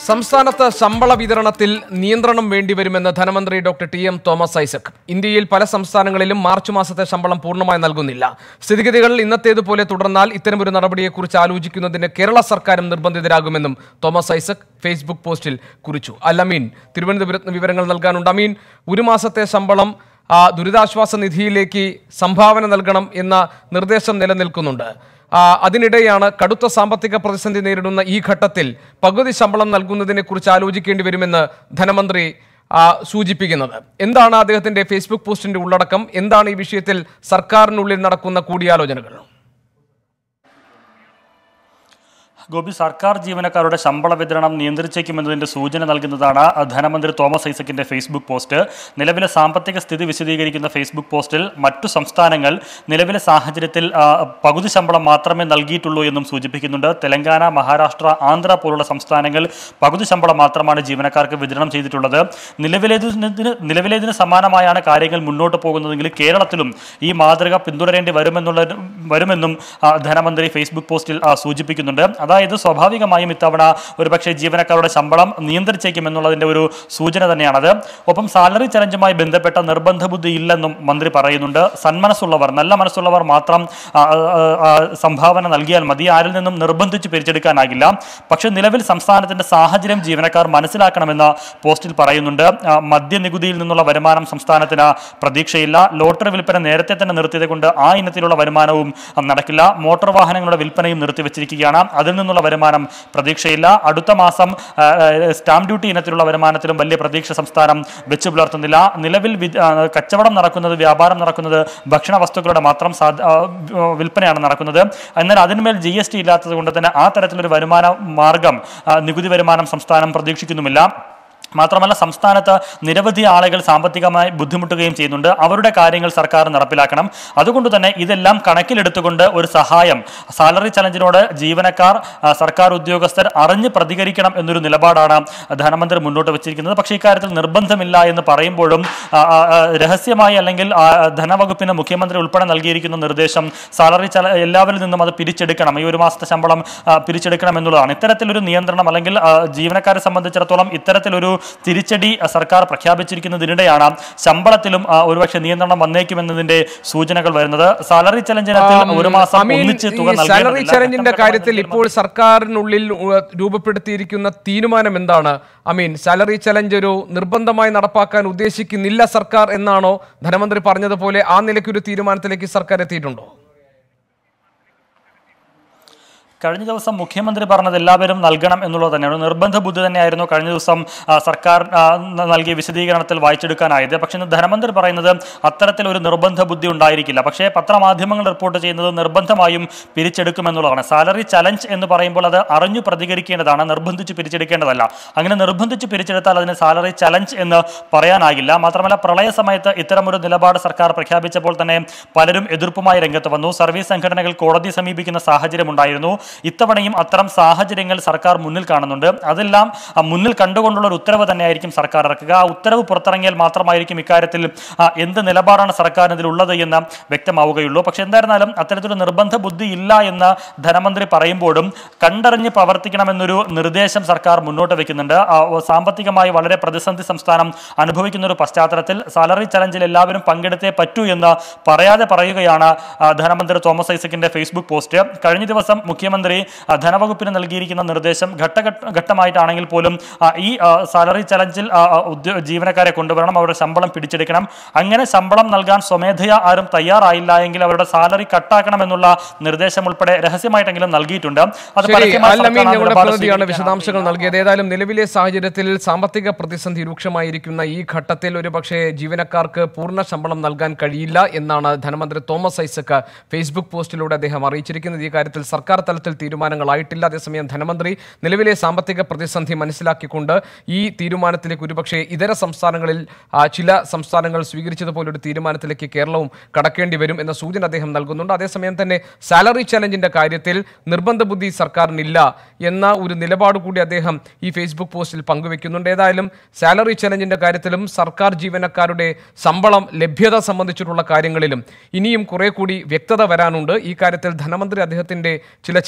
സംസ്ഥാനത്ത് ശമ്പള വിതരണത്തിൽ നിയന്ത്രണം വേണ്ടിവരുമെന്ന് ധനമന്ത്രി doctor T M Thomas Isaac ഇന്ത്യയിൽ പല സംസ്ഥാനങ്ങളിലും മാർച്ച് മാസത്തെ ശമ്പളം പൂർണ്ണമായി നൽകുന്നില്ല സ്ഥിതിഗതികൾ ഇന്നത്തേതുപോലെ തുടർന്നാൽ ഇത്തരമൊരു നടപടിയെക്കുറിച്ച് ആലോചിക്കുന്നതിന് കേരള സർക്കാരും നിർബന്ധിതരാകുമെന്നും തോമസ് ഐസക് ഫേസ്ബുക്ക് പോസ്റ്റിൽ കുറിച്ചു അല്ലമീൻ തിരുവനന്തപുരത്ത് നിന്ന് വിവരങ്ങൾ നൽകാനുണ്ട് അമീൻ ഒരു മാസത്തെ ശമ്പളം ആ, ദുരിതാശ്വാസ നിധിയിലേക്ക് സംഭാവന നൽകണം എന്ന നിർദ്ദേശം നിലനിൽക്കുന്നുണ്ട് ആ, അതിനിടെയാണ് കടുത്ത സാമ്പത്തിക പ്രതിസന്ധി നേരിടുന്ന ഈ ഘട്ടത്തിൽ പകുതി ശമ്പളം നൽകുന്നതിനെ കുറിച്ച് ആലോചിക്കേണ്ടി വരുമെന്ന് ധനമന്ത്രി ആ, സൂചിപ്പിക്കുന്നത് എന്താണ് അദ്ദേഹത്തിന്റെ ഫേസ്ബുക്ക് പോസ്റ്റിന്റെ ഉള്ളടക്കം എന്താണ് ഈ വിഷയത്തിൽ സർക്കാരിനുള്ളിൽ നടക്കുന്ന കൂടിയാലോചനകൾ ഗോപി സർക്കാർ ജീവനക്കാരുടെ ശമ്പള വിതരണം നിയന്ത്രിച്ചേക്കുമെന്നതിന്റെ സൂചന നൽകുന്നതാണ് ധനമന്ത്രി തോമസ് ഐസക്കിന്റെ ഫേസ്ബുക്ക് പോസ്റ്റ് നിലവിലെ സാമ്പത്തിക സ്ഥിതി വിശദീകരിക്കുന്ന ഫേസ്ബുക്ക് പോസ്റ്റിൽ മറ്റു സംസ്ഥാനങ്ങൾ നിലവിലെ സാഹചര്യത്തിൽ ആ, പകുതി ശമ്പളം മാത്രമേ നൽകിയിട്ടുള്ളൂ എന്നും സൂചിപ്പിക്കുന്നുണ്ട് തെലങ്കാന മഹാരാഷ്ട്ര ആന്ധ്ര പോലുള്ള സംസ്ഥാനങ്ങൾ പകുതി ശമ്പളം മാത്രമാണ് ജീവനക്കാർക്ക് വിതരണം ചെയ്തിട്ടുള്ളത് നിലവിലേതിന് നിലവിലേതിന് സമാനമായാണ് കാര്യങ്ങൾ മുന്നോട്ട് പോകുന്നതെങ്കിൽ കേരളത്തിലും ഈ മാതൃക പിന്തുടരേണ്ടി വരുമെന്നുള്ള വരുമെന്നും ആ, ധനമന്ത്രി ഫേസ്ബുക്ക് പോസ്റ്റിൽ ആ, സൂചിപ്പിക്കുന്നുണ്ട് അതായത് സ്വാഭാവികമായും ഇത്തവണ ഒരുപക്ഷെ ജീവനക്കാരുടെ ശമ്പളം നിയന്ത്രിച്ചേക്കുമെന്നുള്ളതിന്റെ ഒരു സൂചന തന്നെയാണത് ഒപ്പം സാലറി ചലഞ്ചുമായി ബന്ധപ്പെട്ട നിർബന്ധ ബുദ്ധി ഇല്ലെന്നും മന്ത്രി പറയുന്നുണ്ട് സന്മനസ്സുള്ളവർ നല്ല മനസ്സുള്ളവർ മാത്രം ആ, ആ, ആ, സംഭാവന നൽകിയാൽ മതി ആരിൽ നിന്നും നിർബന്ധിച്ച് പിരിച്ചെടുക്കാനാകില്ല പക്ഷേ നിലവിൽ സംസ്ഥാനത്തിന്റെ സാഹചര്യം ജീവനക്കാർ മനസ്സിലാക്കണമെന്ന് പോസ്റ്റിൽ പറയുന്നുണ്ട് ആ, മദ്യനികുതിയിൽ നിന്നുള്ള വരുമാനം സംസ്ഥാനത്തിന് പ്രതീക്ഷയില്ല ലോട്ടറി വിൽപ്പന നേരത്തെ തന്നെ നിർത്തിയത് കൊണ്ട് ആ ഇനത്തിലുള്ള വരുമാനവും ആ, നടക്കില്ല മോട്ടോർ വാഹനങ്ങളുടെ വിൽപ്പനയും നിർത്തിവെച്ചിരിക്കുകയാണ് അതിൽ നിന്നുള്ള വരുമാനം പ്രതീക്ഷയില്ല അടുത്ത മാസം ആ, ആ, സ്റ്റാമ്പ് ഡ്യൂട്ടി ഇനത്തിലുള്ള വരുമാനത്തിലും വലിയ പ്രതീക്ഷ സംസ്ഥാനം വെച്ചു പുലർത്തുന്നില്ല നിലവിൽ വി- ആ, കച്ചവടം നടക്കുന്നത് വ്യാപാരം നടക്കുന്നത് ഭക്ഷണ വസ്തുക്കളുടെ മാത്രം സാധ- ആ, വിൽപ്പനയാണ് നടക്കുന്നത് എന്നാൽ അതിന്മേൽ ജി എസ് ടി ഇല്ലാത്തത് കൊണ്ട് തന്നെ ആ തരത്തിലൊരു വരുമാന മാർഗം ആ, നികുതി വരുമാനം സംസ്ഥാനം പ്രതീക്ഷിക്കുന്നുമില്ല മാത്രമല്ല സംസ്ഥാനത്ത് നിരവധി ആളുകൾ സാമ്പത്തികമായി ബുദ്ധിമുട്ടുകയും ചെയ്യുന്നുണ്ട് അവരുടെ കാര്യങ്ങൾ സർക്കാർ നടപ്പിലാക്കണം അതുകൊണ്ട് തന്നെ ഇതെല്ലാം കണക്കിലെടുത്തുകൊണ്ട് ഒരു സഹായം സാലറി ചലഞ്ചിനോട് ജീവനക്കാർ ആ, സർക്കാർ ഉദ്യോഗസ്ഥർ അറിഞ്ഞ് പ്രതികരിക്കണം എന്നൊരു നിലപാടാണ് ധനമന്ത്രി മുന്നോട്ട് വെച്ചിരിക്കുന്നത് പക്ഷേ ഇക്കാര്യത്തിൽ നിർബന്ധമില്ല എന്ന് പറയുമ്പോഴും ആ, ആ, ആ, രഹസ്യമായി അല്ലെങ്കിൽ ആ, ധനവകുപ്പിന് മുഖ്യമന്ത്രി ഉൾപ്പെടെ നൽകിയിരിക്കുന്ന നിർദ്ദേശം സാലറി ചല എല്ലാവരിൽ നിന്നും അത് പിരിച്ചെടുക്കണം ഈ ഒരു മാസത്തെ ശമ്പളം ആ, പിരിച്ചെടുക്കണം എന്നുള്ളതാണ് ഇത്തരത്തിലൊരു നിയന്ത്രണം അല്ലെങ്കിൽ ആ, ജീവനക്കാരെ സംബന്ധിച്ചിടത്തോളം ഇത്തരത്തിലൊരു തിരിച്ചടി ആ, സർക്കാർ പ്രഖ്യാപിച്ചിരിക്കുന്നതിനിടെയാണ് ശമ്പളത്തിലും ആ, ഒരുപക്ഷെ നിയന്ത്രണം വന്നേക്കുമെന്നതിന്റെ സൂചനകൾ വരുന്നത് സാലറി ചലഞ്ചനത്തിൽ ഒരു മാസം അമീൻ, ഒന്നിച്ച് തുക ഈ സാലറി നൽകേണ്ടതില്ല. ചലഞ്ചിന്റെ ഘട്ടം കാര്യത്തിൽ ഘട്ടമായി ഇപ്പോൾ സർക്കാരിനുള്ളിൽ ഉ, രൂപപ്പെടുത്തിയിരിക്കുന്ന തീരുമാനം എന്താണ് അമീൻ സാലറി ചലഞ്ച് ഒരു നിർബന്ധമായി നടപ്പാക്കാൻ ഉദ്ദേശിക്കുന്നില്ല സർക്കാർ എന്നാണോ ധനമന്ത്രി പറഞ്ഞതുപോലെ ആ നിലയ്ക്കൊരു തീരുമാനത്തിലേക്ക് സർക്കാർ എത്തിയിട്ടുണ്ടോ കഴിഞ്ഞ ദിവസം മുഖ്യമന്ത്രി പറഞ്ഞത് എല്ലാവരും നൽകണം എന്നുള്ളത് തന്നെയാണ് ഒരു നിർബന്ധ ബുദ്ധി തന്നെയായിരുന്നു കഴിഞ്ഞ ദിവസം ആ, സർക്കാർ ആ, ന- നൽകിയ വിശദീകരണത്തിൽ വായിച്ചെടുക്കാനായത് പക്ഷേ ഇന്ന് ധനമന്ത്രി പറയുന്നത് അത്തരത്തിൽ ഒരു നിർബന്ധ ബുദ്ധി ഉണ്ടായിരിക്കില്ല പക്ഷേ പത്രമാധ്യമങ്ങൾ റിപ്പോർട്ട് ചെയ്യുന്നത് നിർബന്ധമായും പിരിച്ചെടുക്കുമെന്നുള്ളതാണ് സാലറി ചലഞ്ച് എന്ന് പറയുമ്പോൾ അത് അറിഞ്ഞു പ്രതികരിക്കേണ്ടതാണ് നിർബന്ധിച്ച് പിരിച്ചെടുക്കേണ്ടതല്ല അങ്ങനെ നിർബന്ധിച്ച് പിരിച്ചെടുത്താൽ അതിന് സാലറി ചലഞ്ച് എന്ന് പറയാനാകില്ല മാത്രമല്ല പ്രളയ സമയത്ത് ഇത്തരമൊരു നിലപാട് സർക്കാർ പ്രഖ്യാപിച്ചപ്പോൾ തന്നെ പലരും എതിർപ്പുമായി രംഗത്ത് വന്നു സർവീസ് സംഘടനകൾ കോടതി സമീപിക്കുന്ന സാഹചര്യം ഉണ്ടായിരുന്നു ഇത്തവണയും അത്തരം സാഹചര്യങ്ങൾ സർക്കാർ മുന്നിൽ കാണുന്നുണ്ട് അതെല്ലാം ആ, മുന്നിൽ കണ്ടുകൊണ്ടുള്ള ഒരു ഉത്തരവ് തന്നെയായിരിക്കും സർക്കാർ ഇറക്കുക ആ ഉത്തരവ് പുറത്തിറങ്ങിയാൽ മാത്രമായിരിക്കും ഇക്കാര്യത്തിൽ ആ, എന്ത് നിലപാടാണ് സർക്കാരിന് ഇതിലുള്ളത് എന്ന് വ്യക്തമാവുകയുള്ളൂ പക്ഷെ എന്തായിരുന്നാലും അത്തരത്തിലൊരു നിർബന്ധ ബുദ്ധി ഇല്ല എന്ന് ധനമന്ത്രി പറയുമ്പോഴും കണ്ടറിഞ്ഞ് പ്രവർത്തിക്കണമെന്നൊരു നിർദ്ദേശം സർക്കാർ മുന്നോട്ട് വെക്കുന്നുണ്ട് ആ, സാമ്പത്തികമായി വളരെ പ്രതിസന്ധി സംസ്ഥാനം അനുഭവിക്കുന്ന ഒരു പശ്ചാത്തലത്തിൽ സാലറി ചലഞ്ചിൽ എല്ലാവരും പങ്കെടുത്തേ പറ്റൂ എന്ന് പറയാതെ പറയുകയാണ് ആ, ധനമന്ത്രി തോമസ് ഐസക്കിന്റെ ഫേസ്ബുക്ക് പോസ്റ്റ് കഴിഞ്ഞ ദിവസം മുഖ്യമന്ത്രി ആ, ധനവകുപ്പിന് നൽകിയിരിക്കുന്ന നിർദ്ദേശം ഘട്ടഘട്ട ഘട്ടമായിട്ടാണെങ്കിൽ പോലും ആ, ഈ ആ, സാലറി ചലഞ്ചിൽ ആ, ആ, ഉദ്യോ- ജീവനക്കാരെ കൊണ്ടുവരണം അവരുടെ ശമ്പളം പിടിച്ചെടുക്കണം അങ്ങനെ ശമ്പളം നൽകാൻ സ്വമേധയാ ആരും തയ്യാറായില്ല എങ്കിൽ അവരുടെ സാലറി കട്ടാക്കണം എന്നുള്ള നിർദ്ദേശം ഉൾപ്പെടെ രഹസ്യമായിട്ടെങ്കിലും നൽകിയിട്ടുണ്ട് അത് ശരി പരസ്യമായി അല്ലമീൻ സർക്കാർ ആ ഞങ്ങളുടെ നിലപാട് പ്രതിനിധിയാണ് സ്വീകരിക്കാൻ വിശദാംശങ്ങൾ നൽകിയത് ഏതായാലും നിലവിലെ സാഹചര്യത്തിൽ സാമ്പത്തിക പ്രതിസന്ധി രൂക്ഷമായിരിക്കുന്ന ഈ ഘട്ടത്തിൽ ഒരു പക്ഷേ ജീവനക്കാർക്ക് പൂർണ്ണ ശമ്പളം നൽകാൻ കഴിയില്ല എന്നാണ് ധനമന്ത്രി തോമസ് ഐസക് ഫേസ്ബുക്ക് പോസ്റ്റിലൂടെ അദ്ദേഹം അറിയിച്ചിരിക്കുന്നത് ഈ കാര്യത്തിൽ സർക്കാർ തലത്തിൽ തീരുമാനങ്ങളായിട്ടില്ല അതേസമയം ധനമന്ത്രി നിലവിലെ സാമ്പത്തിക പ്രതിസന്ധി മനസ്സിലാക്കിക്കൊണ്ട് ഈ തീരുമാനത്തിലേക്ക് ഒരുപക്ഷേ ഇതര സംസ്ഥാനങ്ങളിൽ ആ, ചില സംസ്ഥാനങ്ങൾ സ്വീകരിച്ചതുപോലെ ഒരു തീരുമാനത്തിലേക്ക് കേരളവും കടക്കേണ്ടി വരും എന്ന സൂചന അദ്ദേഹം നൽകുന്നുണ്ട് അതേസമയം തന്നെ സാലറി ചലഞ്ചിന്റെ കാര്യത്തിൽ നിർബന്ധ ബുദ്ധി സർക്കാരിനില്ല എന്ന ഒരു നിലപാട് കൂടി അദ്ദേഹം ഈ ഫേസ്ബുക്ക് പോസ്റ്റിൽ പങ്കുവെക്കുന്നുണ്ട് ഏതായാലും സാലറി ചലഞ്ചിന്റെ കാര്യത്തിലും സർക്കാർ ജീവനക്കാരുടെ ശമ്പളം ലഭ്യത സംബന്ധിച്ചിട്ടുള്ള കാര്യങ്ങളിലും ഇനിയും കുറെ കൂടി വ്യക്തത വരാനുണ്ട് ഈ കാര്യത്തിൽ ധനമന്ത്രി അദ്ദേഹത്തിന്റെ ചില ചിന്ത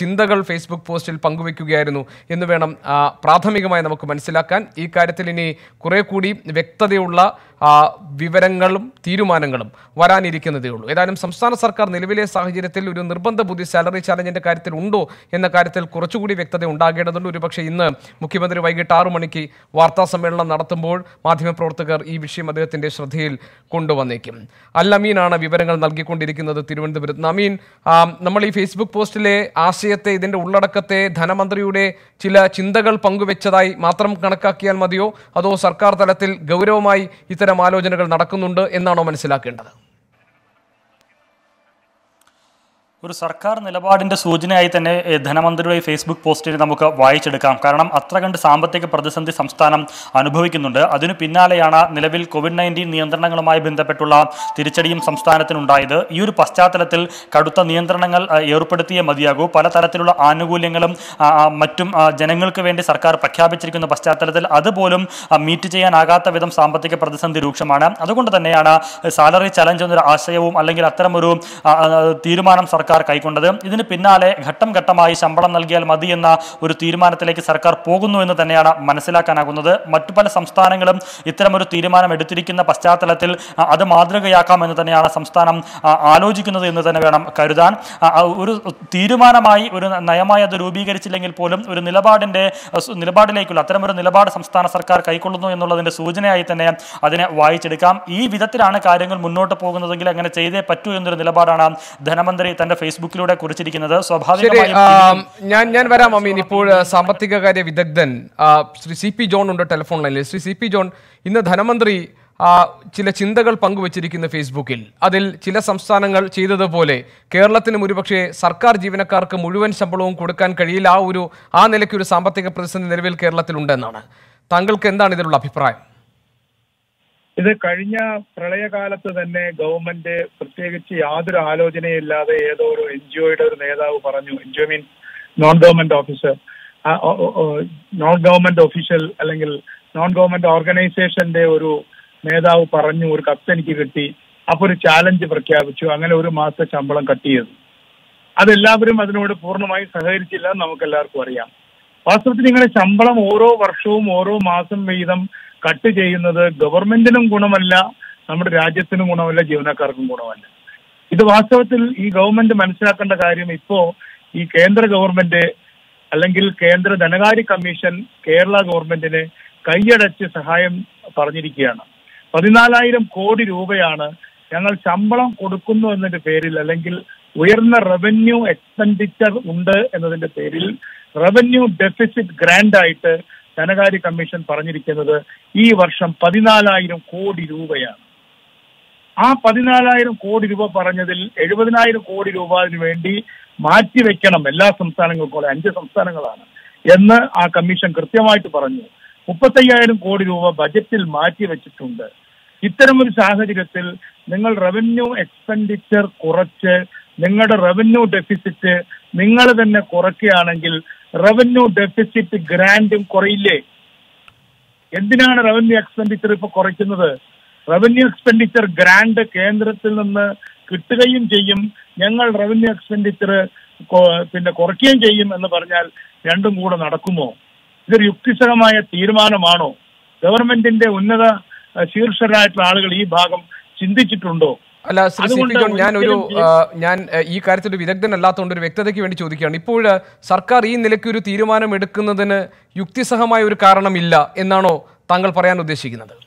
ചിന്തകൾ ഫേസ്ബുക്ക് പോസ്റ്റിൽ പങ്കുവെക്കുകയായിരുന്നു എന്ന് വേണം ആ, പ്രാഥമികമായി നമുക്ക് മനസ്സിലാക്കാൻ ഈ കാര്യത്തിൽ ഇനി കുറെ കൂടി വ്യക്തതയുള്ള ആ, വിവരങ്ങളും തീരുമാനങ്ങളും വരാനിരിക്കുന്നതേ ഉള്ളൂ ഏതായാലും സംസ്ഥാന സർക്കാർ നിലവിലെ സാഹചര്യത്തിൽ ഒരു നിർബന്ധ ബുദ്ധി സാലറി ചാലഞ്ചിന്റെ കാര്യത്തിൽ ഉണ്ടോ എന്ന കാര്യത്തിൽ കുറച്ചുകൂടി വ്യക്തത ഉണ്ടാകേണ്ടതുണ്ട് ഒരുപക്ഷെ ഇന്ന് മുഖ്യമന്ത്രി വൈകിട്ട് ആറു മണിക്ക് വാർത്താ സമ്മേളനം നടത്തുമ്പോൾ മാധ്യമപ്രവർത്തകർ ഈ വിഷയം അദ്ദേഹത്തിന്റെ ശ്രദ്ധയിൽ കൊണ്ടുവന്നേക്കും അൽ അമീനാണ് വിവരങ്ങൾ നൽകിക്കൊണ്ടിരിക്കുന്നത് തിരുവനന്തപുരത്ത് നിന്ന്. അമീൻ ആ, നമ്മൾ ഈ ഫേസ്ബുക്ക് പോസ്റ്റിലെ ആശയത്തെ ഇതിന്റെ ഉള്ളടക്കത്തെ ധനമന്ത്രിയുടെ ചില ചിന്തകൾ പങ്കുവെച്ചതായി മാത്രം കണക്കാക്കിയാൽ മതിയോ അതോ സർക്കാർ തലത്തിൽ ഗൗരവമായി ഇത്തരം ആലോചനകൾ നടക്കുന്നുണ്ട് എന്നാണോ മനസ്സിലാക്കേണ്ടത് ഒരു സർക്കാർ നിലപാടിന്റെ സൂചനയായി തന്നെ ഏഹ്, ധനമന്ത്രിയുടെ ഈ ഫേസ്ബുക്ക് പോസ്റ്റിനെ നമുക്ക് വായിച്ചെടുക്കാം കാരണം അത്ര കണ്ട് സാമ്പത്തിക പ്രതിസന്ധി സംസ്ഥാനം അനുഭവിക്കുന്നുണ്ട് അതിനു പിന്നാലെയാണ് നിലവിൽ കോവിഡ് നയൻറ്റീൻ നിയന്ത്രണങ്ങളുമായി ബന്ധപ്പെട്ടുള്ള തിരിച്ചടിയും സംസ്ഥാനത്തിനുണ്ടായത് ഈ ഒരു പശ്ചാത്തലത്തിൽ കടുത്ത നിയന്ത്രണങ്ങൾ ആ, ഏർപ്പെടുത്തിയേ മതിയാകൂ പലതരത്തിലുള്ള ആനുകൂല്യങ്ങളും ആ, ആ, മറ്റും ആ, ജനങ്ങൾക്ക് വേണ്ടി സർക്കാർ പ്രഖ്യാപിച്ചിരിക്കുന്ന പശ്ചാത്തലത്തിൽ അതുപോലും ആ, മീറ്റ് ചെയ്യാനാകാത്ത വിധം സാമ്പത്തിക പ്രതിസന്ധി രൂക്ഷമാണ് അതുകൊണ്ട് തന്നെയാണ് സാലറി ചലഞ്ച് എന്നൊരു ആശയവും അല്ലെങ്കിൽ അത്തരമൊരു ആ, ആ, തീരുമാനം സർക്കാർ കൈക്കൊണ്ടത് ഇതിന് പിന്നാലെ ഘട്ടം ഘട്ടമായി ശമ്പളം നൽകിയാൽ മതി എന്ന ഒരു തീരുമാനത്തിലേക്ക് സർക്കാർ പോകുന്നു എന്ന് തന്നെയാണ് മനസ്സിലാക്കാനാകുന്നത് മറ്റു പല സംസ്ഥാനങ്ങളും ഇത്തരമൊരു തീരുമാനം എടുത്തിരിക്കുന്ന പശ്ചാത്തലത്തിൽ ആ, അത് മാതൃകയാക്കാമെന്ന് തന്നെയാണ് സംസ്ഥാനം ആ, ആലോചിക്കുന്നത് എന്ന് തന്നെ വേണം കരുതാൻ ആ, ആ, ഒരു തീരുമാനമായി ഒരു നയമായി അത് രൂപീകരിച്ചില്ലെങ്കിൽ പോലും ഒരു നിലപാടിന്റെ ആ, സു- നിലപാടിലേക്കുള്ള അത്തരമൊരു നിലപാട് സംസ്ഥാന സർക്കാർ കൈക്കൊള്ളുന്നു എന്നുള്ളതിന്റെ സൂചനയായി തന്നെ അതിനെ വായിച്ചെടുക്കാം ഈ വിധത്തിലാണ് കാര്യങ്ങൾ മുന്നോട്ട് പോകുന്നതെങ്കിൽ അങ്ങനെ ചെയ്തേ പറ്റൂ എന്നൊരു നിലപാടാണ് ധനമന്ത്രി തന്റെ ഫേസ്ബുക്കിലൂടെ കുറിച്ചിരിക്കുന്നത് ശരി സ്വാഭാവികമായും ആ, ഞാൻ ഞാൻ വരാം അമീൻ ഇപ്പോൾ ആ, സാമ്പത്തിക കാര്യ വിദഗ്ധൻ ആ, ശ്രീ സി പി ജോൺ ഉണ്ട് ടെലിഫോൺ ലൈനിൽ ശ്രീ സി പി ജോൺ ഇന്ന് ധനമന്ത്രി ആ, ചില ചിന്തകൾ പങ്കുവച്ചിരിക്കുന്നു ഫേസ്ബുക്കിൽ അതിൽ ചില സംസ്ഥാനങ്ങൾ ചെയ്തതുപോലെ കേരളത്തിനും ഒരുപക്ഷെ സർക്കാർ ജീവനക്കാർക്ക് മുഴുവൻ ശമ്പളവും കൊടുക്കാൻ കഴിയില്ല ആ ഒരു ആ നിലയ്ക്ക് ഒരു സാമ്പത്തിക പ്രതിസന്ധി നിലവിൽ കേരളത്തിലുണ്ടെന്നാണ് താങ്കൾക്ക് എന്താണ് ഇതിലുള്ള അഭിപ്രായം ഇത് കഴിഞ്ഞ പ്രളയകാലത്ത് തന്നെ ഗവൺമെന്റ് പ്രത്യേകിച്ച് യാതൊരു ആലോചനയില്ലാതെ ഏതോ ഒരു എൻ ജി ഒയുടെ ഒരു നേതാവ് പറഞ്ഞു N G O means non government officer non government official അല്ലെങ്കിൽ നോൺ ഗവൺമെന്റ് ഓർഗനൈസേഷന്റെ ഒരു നേതാവ് പറഞ്ഞു ഒരു കത്ത് എനിക്ക് കിട്ടി അപ്പൊ ഒരു ചാലഞ്ച് പ്രഖ്യാപിച്ചു അങ്ങനെ ഒരു മാസത്തെ ശമ്പളം കട്ട് ചെയ്തു അതെല്ലാവരും അതിനോട് പൂർണ്ണമായും സഹകരിച്ചില്ല എന്ന് നമുക്ക് എല്ലാവർക്കും അറിയാം വാസ്തവത്തിൽ നിങ്ങളുടെ ശമ്പളം ഓരോ വർഷവും ഓരോ മാസം വീതം കട്ട് ചെയ്യുന്നത് ഗവൺമെന്റിനും ഗുണമല്ല നമ്മുടെ രാജ്യത്തിനും ഗുണമല്ല ജീവനക്കാർക്കും ഗുണമല്ല ഇത് വാസ്തവത്തിൽ ഈ ഗവൺമെന്റ് മനസ്സിലാക്കേണ്ട കാര്യം ഇപ്പോ ഈ കേന്ദ്ര ഗവൺമെന്റ് അല്ലെങ്കിൽ കേന്ദ്ര ധനകാര്യ കമ്മീഷൻ കേരള ഗവൺമെന്റിന് കൈയടച്ച് സഹായം പറഞ്ഞിരിക്കുകയാണ് പതിനാലായിരം കോടി രൂപയാണ് ഞങ്ങൾ ശമ്പളം കൊടുക്കുന്നു എന്നതിന്റെ പേരിൽ അല്ലെങ്കിൽ ഉയർന്ന റവന്യൂ എക്സ്പെൻഡിച്ചർ ഉണ്ട് എന്നതിന്റെ പേരിൽ റവന്യൂ ഡെഫിസിറ്റ് ഗ്രാൻഡ് ആയിട്ട് ധനകാര്യ കമ്മീഷൻ പറഞ്ഞിരിക്കുന്നത് ഈ വർഷം പതിനാലായിരം കോടി രൂപയാണ് ആ പതിനാലായിരം കോടി രൂപ പറഞ്ഞതിൽ എഴുപതിനായിരം കോടി രൂപ അതിനു വേണ്ടി മാറ്റിവെക്കണം എല്ലാ സംസ്ഥാനങ്ങൾക്കും അഞ്ച് സംസ്ഥാനങ്ങളാണ് എന്ന് ആ കമ്മീഷൻ കൃത്യമായിട്ട് പറഞ്ഞു മുപ്പത്തയ്യായിരം കോടി രൂപ ബജറ്റിൽ മാറ്റിവെച്ചിട്ടുണ്ട് ഇത്തരമൊരു സാഹചര്യത്തിൽ നിങ്ങൾ റവന്യൂ എക്സ്പെൻഡിച്ചർ കുറച്ച് നിങ്ങളുടെ റവന്യൂ ഡെഫിസിറ്റ് നിങ്ങൾ തന്നെ കുറയ്ക്കുകയാണെങ്കിൽ റവന്യൂ ഡെഫിസിറ്റ് ഗ്രാൻഡും കുറയില്ലേ എന്തിനാണ് റവന്യൂ എക്സ്പെൻഡിച്ചർ ഇപ്പൊ കുറയ്ക്കുന്നത് റവന്യൂ എക്സ്പെൻഡിച്ചർ ഗ്രാൻഡ് കേന്ദ്രത്തിൽ നിന്ന് കിട്ടുകയും ചെയ്യും ഞങ്ങൾ റവന്യൂ എക്സ്പെൻഡിച്ചർ പിന്നെ കുറയ്ക്കുകയും ചെയ്യും എന്ന് പറഞ്ഞാൽ രണ്ടും കൂടെ നടക്കുമോ ഇതൊരു യുക്തിസഹമായ തീരുമാനമാണോ ഗവൺമെന്റിന്റെ ഉന്നത അഹ്, ശീർഷരായിട്ടുള്ള ആളുകൾ ഈ ഭാഗം ചിന്തിച്ചിട്ടുണ്ടോ അല്ല ശ്രീ സി പി അതുകൊണ്ട് ജോൺ ഞാൻ ഒരു ഒരിക്കലും ആ, ഞാൻ ആ, ഈ കാര്യത്തിൽ ഒരു വിദഗ്ധനല്ലാത്തതുകൊണ്ട് ഒരു വ്യക്തതയ്ക്ക് വേണ്ടി ചോദിക്കുകയാണ് ഇപ്പോൾ ആ, സർക്കാർ ഈ നിലയ്ക്ക് ഒരു തീരുമാനം എടുക്കുന്നതിന് യുക്തിസഹമായ ഒരു കാരണമില്ല എന്നാണോ താങ്കൾ പറയാൻ ഉദ്ദേശിക്കുന്നത്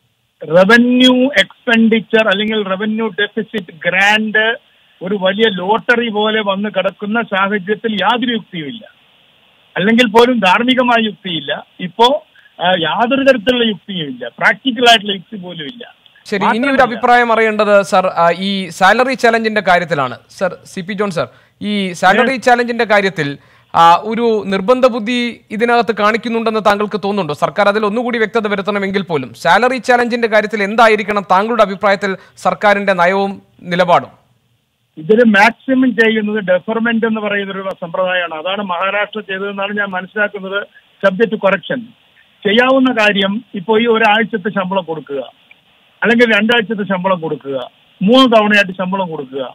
റവന്യൂ എക്സ്പെൻഡിച്ചർ അല്ലെങ്കിൽ റവന്യൂ ഡെഫിസിറ്റ് ഗ്രാൻഡ് ഒരു വലിയ ലോട്ടറി പോലെ വന്ന് കിടക്കുന്ന സാഹചര്യത്തിൽ യാതൊരു യുക്തിയുമില്ല അല്ലെങ്കിൽ പോലും ധാർമ്മികമായ യുക്തിയില്ല ഇപ്പോ ആ, യാതൊരു തരത്തിലുള്ള യുക്തിയും ഇല്ല പ്രാക്ടിക്കൽ ആയിട്ടുള്ള യുക്തി പോലും ഇല്ല ശരി ഇനി ഒരു മാത്രമല്ല- അഭിപ്രായം അറിയേണ്ടത് സർ ആ, ഈ സാലറി ചാലഞ്ചിന്റെ കാര്യത്തിലാണ് sir C P John sir ഈ സാലറി ചാലഞ്ചിന്റെ കാര്യത്തിൽ ആ, ഒരു നിർബന്ധ ബുദ്ധി ഇതിനകത്ത് കാണിക്കുന്നുണ്ടെന്ന് താങ്കൾക്ക് തോന്നുന്നുണ്ടോ സർക്കാർ അതിൽ ഒന്നുകൂടി വ്യക്തത വരുത്തണമെങ്കിൽ പോലും സാലറി ചാലഞ്ചിന്റെ കാര്യത്തിൽ എന്തായിരിക്കണം താങ്കളുടെ അഭിപ്രായത്തിൽ സർക്കാരിന്റെ നയവും നിലപാടും ഇതിൽ മാക്സിമം ചെയ്യുന്നത് ഡെഫർമെന്റ് എന്ന് പറയുന്ന ഒരു സമ്പ്രദായമാണ് അതാണ് മഹാരാഷ്ട്ര ചെയ്തതെന്നാണ് ഞാൻ മനസ്സിലാക്കുന്നത് സബ്ജക്ട് കറക്ഷൻ ചെയ്യാവുന്ന കാര്യം ഇപ്പോൾ ഈ ഒരാഴ്ചത്തെ ശമ്പളം കൊടുക്കുക അല്ലെങ്കിൽ രണ്ടാഴ്ചത്തെ ശമ്പളം കൊടുക്കുക മൂന്ന് തവണയായിട്ട് ശമ്പളം കൊടുക്കുക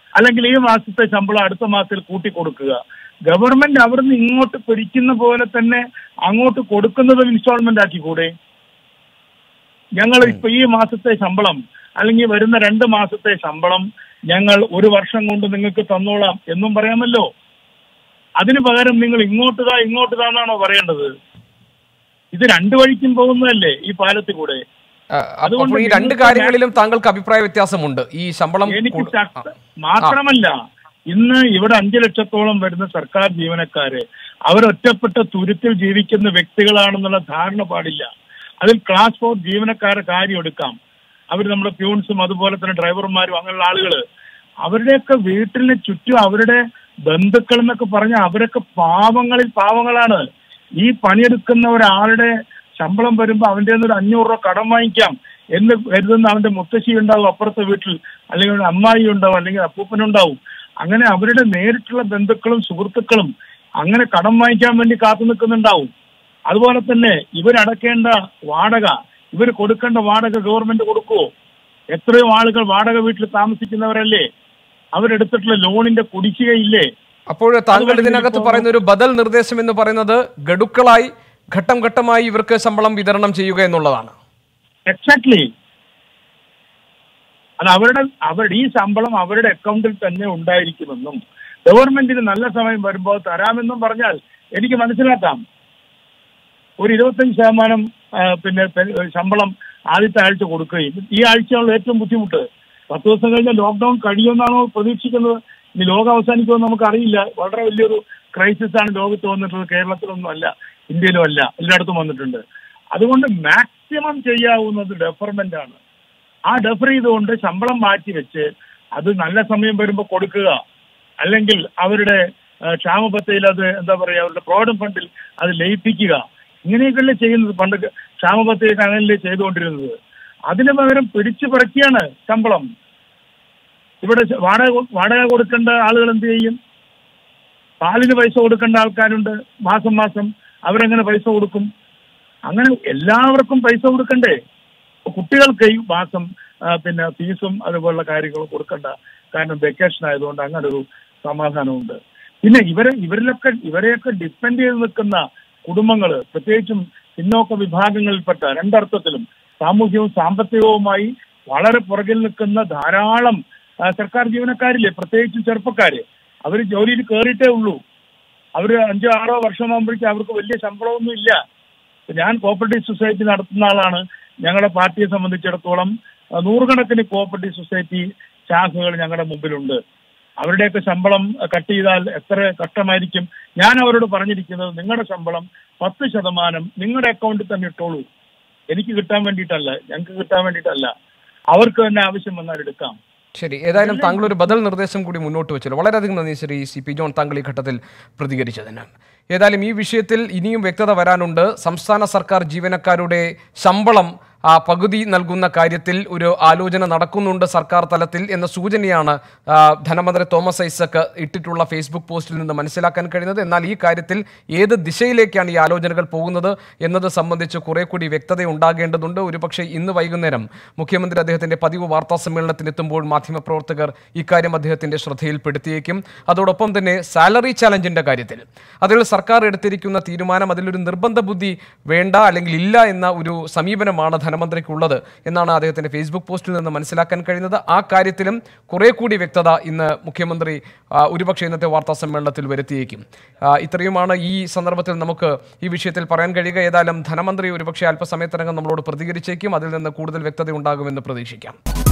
അല്ലെങ്കിൽ ഈ മാസത്തെ ശമ്പളം അടുത്ത മാസത്തിൽ കൂട്ടി കൊടുക്കുക ഗവൺമെന്റ് അവിടുന്ന് ഇങ്ങോട്ട് പിടിക്കുന്ന പോലെ തന്നെ അങ്ങോട്ട് കൊടുക്കുന്നതും ഇൻസ്റ്റാൾമെന്റ് ആക്കി കൂടെ ഞങ്ങൾ ഇപ്പൊ ഈ മാസത്തെ ശമ്പളം അല്ലെങ്കിൽ വരുന്ന രണ്ട് മാസത്തെ ശമ്പളം ഞങ്ങൾ ഒരു വർഷം കൊണ്ട് നിങ്ങൾക്ക് തന്നോളാം എന്നും പറയാമല്ലോ അതിന് പകരം നിങ്ങൾ ഇങ്ങോട്ട് താ ഇങ്ങോട്ട് താ എന്നാണോ പറയേണ്ടത് ഇത് രണ്ടു വഴിക്കും പോകുന്നതല്ലേ ഈ പാലത്തിൽ കൂടെ ആ, അപ്പോൾ ഈ അതുകൊണ്ട് രണ്ട് നിങ്ങൾക്ക് കാര്യങ്ങളിലും താങ്കൾക്ക് അഭിപ്രായ വ്യത്യാസമുണ്ട് ഈ ശമ്പളം എനിക്ക് കൂടു- ശക്ത ആ. മാത്രമല്ല ഇന്ന് ഇവിടെ അഞ്ചു ലക്ഷത്തോളം വരുന്ന സർക്കാർ ജീവനക്കാര് അവരൊറ്റപ്പെട്ട തുരുത്തിൽ ജീവിക്കുന്ന വ്യക്തികളാണെന്നുള്ള ധാരണ പാടില്ല അതിൽ ക്ലാസ് ഫോർ ജീവനക്കാരെ കാര്യം എടുക്കാം അവർ നമ്മുടെ പ്യൂൺസും അതുപോലെ തന്നെ ഡ്രൈവർമാരും അങ്ങനെയുള്ള ആളുകൾ അവരുടെയൊക്കെ വീട്ടിന് ചുറ്റും അവരുടെ ബന്ധുക്കൾ എന്നൊക്കെ പറഞ്ഞ അവരൊക്കെ പാവങ്ങളിൽ പാവങ്ങളാണ് ഈ പണിയെടുക്കുന്ന ഒരാളുടെ ശമ്പളം വരുമ്പോ അവന്റെ ഒരു അഞ്ഞൂറ് രൂപ കടം വാങ്ങിക്കാം എന്ന് കരുതുന്ന അവന്റെ മുത്തശ്ശി ഉണ്ടാവും അപ്പുറത്തെ വീട്ടിൽ അല്ലെങ്കിൽ ഒരു അമ്മായി ഉണ്ടാവും അല്ലെങ്കിൽ അപ്പൂപ്പനുണ്ടാവും അങ്ങനെ അവരുടെ നേരിട്ടുള്ള ബന്ധുക്കളും സുഹൃത്തുക്കളും അങ്ങനെ കടം വാങ്ങിക്കാൻ വേണ്ടി കാത്തു നിൽക്കുന്നുണ്ടാവും അതുപോലെ തന്നെ ഇവരടക്കേണ്ട വാടക ഇവർ കൊടുക്കേണ്ട വാടക ഗവൺമെന്റ് കൊടുക്കുവോ എത്രയോ ആളുകൾ വാടക വീട്ടിൽ താമസിക്കുന്നവരല്ലേ അവരെടുത്തിട്ടുള്ള ലോണിന്റെ കുടിശ്ശികയില്ലേ അപ്പോൾ താങ്കൾ അതുകൊണ്ട് ഇതിനകത്ത് ഇപ്പോ- പറയുന്ന ഒരു ബദൽ നിർദ്ദേശം എന്ന് പറയുന്നത് ഗഡുക്കളായി ഘട്ടം ഘട്ടമായി ഇവർക്ക് ശമ്പളം വിതരണം ചെയ്യുക എന്നുള്ളതാണ് എക്സാക്ട്ലി അത് അവരുടെ അവരുടെ ഈ ശമ്പളം അവരുടെ അക്കൗണ്ടിൽ തന്നെ ഉണ്ടായിരിക്കുമെന്നും ഗവൺമെന്റിന് നല്ല സമയം വരുമ്പോൾ തരാമെന്നും പറഞ്ഞാൽ എനിക്ക് മനസ്സിലാക്കാം ഒരു ഇരുപത്തഞ്ച് ശതമാനം ആ, പിന്നെ പെ- ശമ്പളം ആദ്യത്തെ ആഴ്ച കൊടുക്കുകയും ഈ ആഴ്ചയുള്ള ഏറ്റവും ബുദ്ധിമുട്ട് പത്ത് ദിവസം കഴിഞ്ഞ ലോക്ക്ഡൌൺ കഴിയുമെന്നാണോ പ്രതീക്ഷിക്കുന്നത് ഇനി ലോകം അവസാനിക്കുമെന്ന് നമുക്കറിയില്ല വളരെ വലിയൊരു ക്രൈസിസ് ആണ് ലോകത്ത് വന്നിട്ടുള്ളത് കേരളത്തിലൊന്നും അല്ല ഇന്ത്യയിലും അല്ല എല്ലായിടത്തും വന്നിട്ടുണ്ട് അതുകൊണ്ട് മാക്സിമം ചെയ്യാവുന്നത് ഡെഫർമെന്റ് ആണ് ആ ഡെഫർ ചെയ്തുകൊണ്ട് ശമ്പളം മാറ്റി വെച്ച് അത് നല്ല സമയം വരുമ്പോൾ കൊടുക്കുക അല്ലെങ്കിൽ അവരുടെ ആ, ക്ഷാമബത്തയിൽ അത് എന്താ പറയുക അവരുടെ പ്രോവിഡന്റ് ഫണ്ടിൽ അത് ലയിപ്പിക്കുക ഇങ്ങനെയൊക്കെയല്ലേ ചെയ്യുന്നത് പണ്ട് ക്ഷാമബത്തയൊക്കെ അങ്ങനെയല്ലേ ചെയ്തുകൊണ്ടിരുന്നത് അതിന് പകരം പിടിച്ചു പറിക്കുകയാണ് ശമ്പളം ഇവിടെ ശ- വാടക കൊ- വാടക കൊടുക്കേണ്ട ആളുകൾ എന്ത് ചെയ്യും പാലിന് പൈസ കൊടുക്കേണ്ട ആൾക്കാരുണ്ട് മാസം മാസം അവരെങ്ങനെ പൈസ കൊടുക്കും അങ്ങനെ എല്ലാവർക്കും പൈസ കൊടുക്കണ്ടേ ഇപ്പൊ കുട്ടികൾക്ക് ഈ മാസം ആ, പിന്നെ ഫീസും അതുപോലുള്ള കാര്യങ്ങളും കൊടുക്കണ്ട കാരണം വെക്കേഷൻ ആയതുകൊണ്ട് അങ്ങനെ ഒരു സമാധാനമുണ്ട് പിന്നെ ഇവരെ ഇവരിലൊക്കെ ഇവരെയൊക്കെ ഡിപ്പെൻഡ് ചെയ്ത് നിൽക്കുന്ന കുടുംബങ്ങൾ പ്രത്യേകിച്ചും പിന്നോക്ക വിഭാഗങ്ങളിൽപ്പെട്ട രണ്ടർത്ഥത്തിലും സാമൂഹ്യവും സാമ്പത്തികവുമായി വളരെ പുറകിൽ നിൽക്കുന്ന ധാരാളം ആ, സർക്കാർ ജീവനക്കാരില്ലേ പ്രത്യേകിച്ചും ചെറുപ്പക്കാര് അവർ ജോലിയിൽ കയറിയിട്ടേ ഉള്ളൂ അവർ അഞ്ചോ ആറോ വർഷമാകുമ്പോഴേക്കും അവർക്ക് വലിയ ശമ്പളമൊന്നും ഇല്ല ഞാൻ കോപ്പറേറ്റീവ് സൊസൈറ്റി നടത്തുന്ന ആളാണ് ഞങ്ങളുടെ പാർട്ടിയെ സംബന്ധിച്ചിടത്തോളം ആ, നൂറുകണക്കിന് കോപ്പറേറ്റീവ് സൊസൈറ്റി ശാഖകൾ ഞങ്ങളുടെ മുമ്പിലുണ്ട് അവരുടെയൊക്കെ ശമ്പളം കട്ട് ചെയ്താൽ എത്ര കഷ്ടമായിരിക്കും ഞാൻ അവരോട് പറഞ്ഞിരിക്കുന്നത് നിങ്ങളുടെ ശമ്പളം പത്ത് ശതമാനം നിങ്ങളുടെ അക്കൗണ്ടിൽ തന്നെ ഇട്ടോളൂ എനിക്ക് കിട്ടാൻ വേണ്ടിയിട്ടല്ല ഞങ്ങൾക്ക് കിട്ടാൻ വേണ്ടിയിട്ടല്ല അവർക്ക് തന്നെ ആവശ്യം വന്നാൽ എടുക്കാം ശരി ഏതായാലും താങ്കൾ ഒരു ബദൽ നിർദ്ദേശം കൂടി മുന്നോട്ട് വെച്ചല്ലോ വളരെയധികം നന്ദി ശ്രീ സി പി ജോൺ താങ്കൾ ഈ ഘട്ടത്തിൽ പ്രതികരിച്ചതിന് ഏതായാലും ഈ വിഷയത്തിൽ ഇനിയും വ്യക്തത വരാനുണ്ട് സംസ്ഥാന സർക്കാർ ജീവനക്കാരുടെ ശമ്പളം ആ പകുതി നൽകുന്ന കാര്യത്തിൽ ഒരു ആലോചന നടക്കുന്നുണ്ട് സർക്കാർ തലത്തിൽ എന്ന സൂചനയാണ് ആ, ധനമന്ത്രി തോമസ് ഐസക്ക് ഇട്ടിട്ടുള്ള ഫേസ്ബുക്ക് പോസ്റ്റിൽ നിന്ന് മനസ്സിലാക്കാൻ കഴിയുന്നത് എന്നാൽ ഈ കാര്യത്തിൽ ഏത് ദിശയിലേക്കാണ് ഈ ആലോചനകൾ പോകുന്നത് എന്നത് സംബന്ധിച്ച് കുറെ കൂടി വ്യക്തത ഉണ്ടാകേണ്ടതുണ്ട് ഒരുപക്ഷെ ഇന്ന് വൈകുന്നേരം മുഖ്യമന്ത്രി അദ്ദേഹത്തിന്റെ പതിവ് വാർത്താ സമ്മേളനത്തിലെത്തുമ്പോൾ മാധ്യമപ്രവർത്തകർ ഇക്കാര്യം അദ്ദേഹത്തിന്റെ ശ്രദ്ധയിൽപ്പെടുത്തിയേക്കും അതോടൊപ്പം തന്നെ സാലറി ചാലഞ്ചിന്റെ കാര്യത്തിൽ അതിൽ സർക്കാർ എടുത്തിരിക്കുന്ന തീരുമാനം അതിലൊരു നിർബന്ധ ബുദ്ധി വേണ്ട അല്ലെങ്കിൽ ഇല്ല എന്ന ഒരു സമീപനമാണ് ധനമന്ത്രിക്കുള്ളത് എന്നാണ് അദ്ദേഹത്തിന്റെ ഫേസ്ബുക്ക് പോസ്റ്റിൽ നിന്ന് മനസ്സിലാക്കാൻ കഴിയുന്നത് ആ കാര്യത്തിലും കുറെ കൂടി വ്യക്തത ഇന്ന് മുഖ്യമന്ത്രി ആ, ഒരുപക്ഷെ ഇന്നത്തെ വാർത്താ സമ്മേളനത്തിൽ വരുത്തിയേക്കും ആ, ഇത്രയുമാണ് ഈ സന്ദർഭത്തിൽ നമുക്ക് ഈ വിഷയത്തിൽ പറയാൻ കഴിയുക ഏതായാലും ധനമന്ത്രി ഒരുപക്ഷെ അല്പസമയത്തിനകം നമ്മളോട് പ്രതികരിച്ചേക്കും അതിൽ നിന്ന് കൂടുതൽ വ്യക്തത ഉണ്ടാകുമെന്ന് പ്രതീക്ഷിക്കാം